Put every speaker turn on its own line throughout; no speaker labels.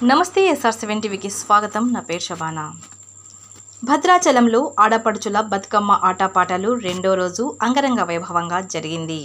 నమస్తే SR seven టీవీకి స్వాగతం నా పేరు శబానా భద్రాచలంలో ఆడపడుచుల బతుకమ్మ ఆటపాటలు రెండో రోజు అంగరంగ వైభవంగా జరిగింది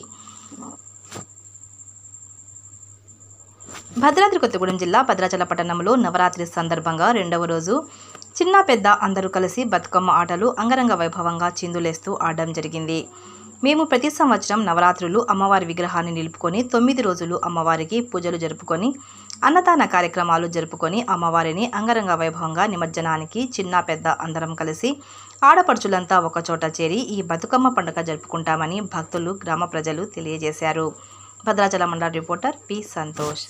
భద్రాద్రి కొత్తగూడెం జిల్లా భద్రాచల పట్టణంలో నవరాత్రి సందర్భంగా రెండవ రోజు చిన్న పెద్ద అందరూ కలిసి బతుకమ్మ ఆటలు అంగరంగ వైభవంగా చిందులేస్తూ ఆడడం జరిగింది మేము ప్రతి సంవత్సరం నవరాత్రులు అమ్మవారి విగ్రహాన్ని నిలుపుకొని తొమ్మిది రోజులు అమ్మవారికి పూజలు జరుపుకొని అన్నదాన కార్యక్రమాలు జరుపుకొని అమ్మవారిని అంగరంగ వైభవంగా నిమజ్జనానికి చిన్న పెద్ద అందరం కలిసి ఆడపడుచులంతా ఒకచోట చేరి ఈ బతుకమ్మ పండుగ జరుపుకుంటామని భక్తులు గ్రామ ప్రజలు తెలియజేశారు భద్రాచల మండల reporter P Santosh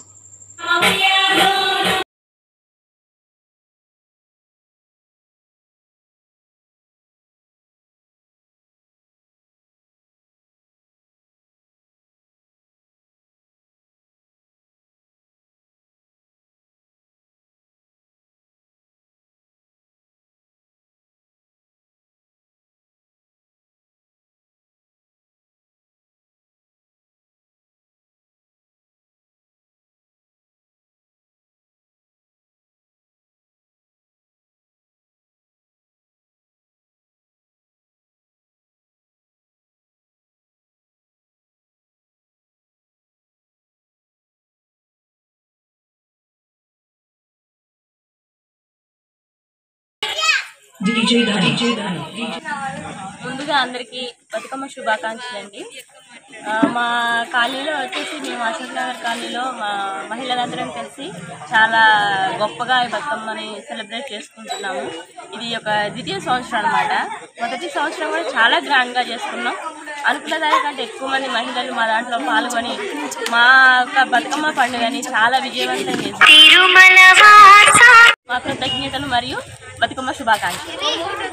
DJ Dhani. DJ Dhani.
ముందుగా అందరికీ బతుకమ్మ శుభాకాంక్షలు అండి ఆ, మా కాలనీలో వచ్చేసి మేము అశోక్ నగర్ కాలనీలో మా మహిళలందరం కలిసి చాలా గొప్పగా ఈ బతుకమ్మని సెలబ్రేట్ చేసుకుంటున్నాము ఇది ఒక ద్వితీయ సంవత్సరం అనమాట మొదటి సంవత్సరం కూడా చాలా గ్రాండ్గా చేసుకున్నాం అనుకున్న దానికంటే ఎక్కువ మంది మహిళలు మా దాంట్లో పాల్గొని మా యొక్క బతుకమ్మ పండుగని చాలా విజయవంతం చేశారు మా కృతజ్ఞతలు మరియు బతుకమ్మ శుభాకాంక్షలు